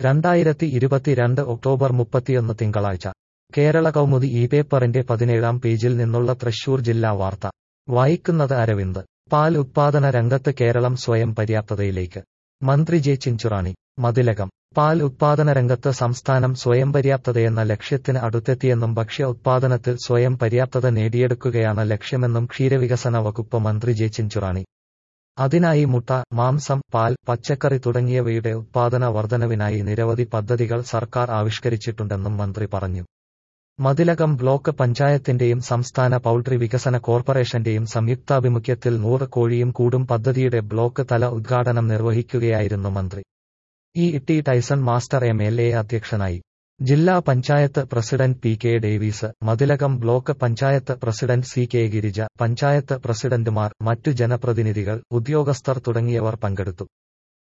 രണ്ടായിരത്തി ഇരുപത്തിരണ്ട് ഒക്ടോബർ മുപ്പത്തിയൊന്ന് തിങ്കളാഴ്ച കേരള കൗമുദി ഈ പേപ്പറിന്റെ പതിനേഴാം പേജിൽ നിന്നുള്ള തൃശൂർ ജില്ലാ വാർത്ത വായിക്കുന്നത് അരവിന്ദ് പാൽ ഉത്പാദന രംഗത്ത് കേരളം സ്വയം പര്യാപ്തതയിലേക്ക് മന്ത്രി ജെ ചിഞ്ചുറാണി മതിലകം പാൽ ഉത്പാദന രംഗത്ത് സംസ്ഥാനം സ്വയം പര്യാപ്തതയെന്ന ലക്ഷ്യത്തിന് അടുത്തെത്തിയെന്നും ഭക്ഷ്യ ഉത്പാദനത്തിൽ സ്വയം പര്യാപ്തത നേടിയെടുക്കുകയാണ് ലക്ഷ്യമെന്നും ക്ഷീരവികസന വകുപ്പ് മന്ത്രി ജെ ചിഞ്ചുറാണി അതിനായി മുട്ട മാംസം പാൽ പച്ചക്കറി തുടങ്ങിയവയുടെ ഉത്പാദന വർധനവിനായി നിരവധി പദ്ധതികൾ സർക്കാർ ആവിഷ്കരിച്ചിട്ടുണ്ടെന്നും മന്ത്രി പറഞ്ഞു മതിലകം ബ്ലോക്ക് പഞ്ചായത്തിന്റെയും സംസ്ഥാന പൌൾട്രി വികസന കോർപ്പറേഷന്റെയും സംയുക്താഭിമുഖ്യത്തിൽ നൂറ് കോഴിയും കൂടും പദ്ധതിയുടെ ബ്ലോക്ക് തല ഉദ്ഘാടനം നിർവഹിക്കുകയായിരുന്നു മന്ത്രി E T Tyson master M L A അധ്യക്ഷനായി ജില്ലാ panchayat president P K Davis Mathilakam block panchayat president C K Girija panchayat പ്രസിഡന്റുമാർ മറ്റു ജനപ്രതിനിധികൾ ഉദ്യോഗസ്ഥർ തുടങ്ങിയവർ പങ്കെടുത്തു